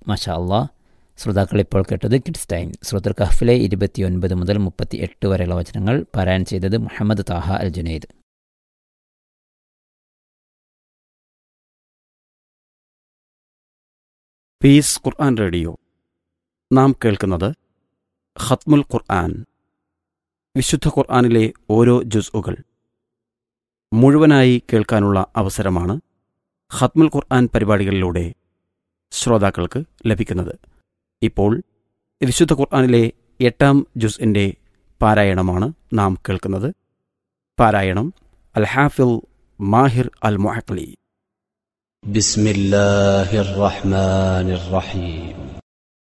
മാഷാ അള്ളാ ശ്രോതാക്കൾ ഇപ്പോൾ കേട്ടത് കിഡ്സ് ടൈം ശ്രോതർ കഹ്ഫിലെ ഇരുപത്തിയൊൻപത് മുതൽ മുപ്പത്തി എട്ട് വരെയുള്ള വചനങ്ങൾ പാരായണം ചെയ്തത് Muhammad Taha Al Junaid peace Quran radio നാം കേൾക്കുന്നത് ഖത്മുൽ ഖുർആൻ വിശുദ്ധ ഖുർആനിലെ ഓരോ ജുസ്ഉകൾ മുഴുവനായി കേൾക്കാനുള്ള അവസരമാണ് ഖത്മുൽ ഖുർആൻ പരിപാടികളിലൂടെ ശ്രോതാക്കൾക്ക് ലഭിക്കുന്നത് ഇപ്പോൾ വിശുദ്ധ ഖുർആനിലെ എട്ടാം ജുസ്ഇൻ്റെ പാരായണമാണ് നാം കേൾക്കുന്നത് പാരായണം അൽ ഹാഫിൽ മാഹിർ അൽ മുഹക്ലി بسم الله الرحمن الرحيم